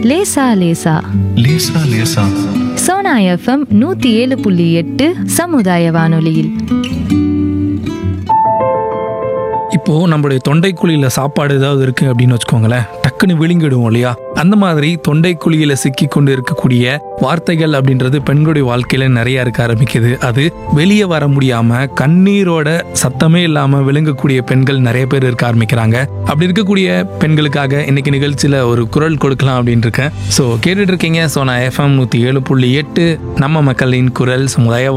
லேசா லேசா லேசா லேசா சோனா எஃப்எம் நூத்தி ஏழு புள்ளி எட்டு சமுதாய வானொலியில் இப்போ நம்மளுடைய தொண்டைக்குழியில சாப்பாடு ஏதாவது இருக்கு அப்படின்னு வச்சுக்கோங்களேன் டக்குன்னு விழுங்கிடுவோம் இல்லையா அந்த மாதிரி தொண்டைக்குழியில சிக்கி கொண்டு இருக்கக்கூடிய வார்த்தைகள் அப்படின்றது பெண்களுடைய வாழ்க்கையில நிறைய இருக்க ஆரம்பிக்குது அது வெளியே வர முடியாம கண்ணீரோட சத்தமே இல்லாம விழுங்கக்கூடிய பெண்கள் நிறைய பேர் இருக்க ஆரம்பிக்கிறாங்க அப்படி இருக்கக்கூடிய பெண்களுக்காக இன்னைக்கு நிகழ்ச்சியில ஒரு குரல் கொடுக்கலாம் அப்படின்னு இருக்கேன் ஸோ கேட்டுட்டு இருக்கீங்க ஸோ நான் எஃப்எம் நூத்தி ஏழு புள்ளி எட்டு நம்ம மக்களின் குரல் சமுதாய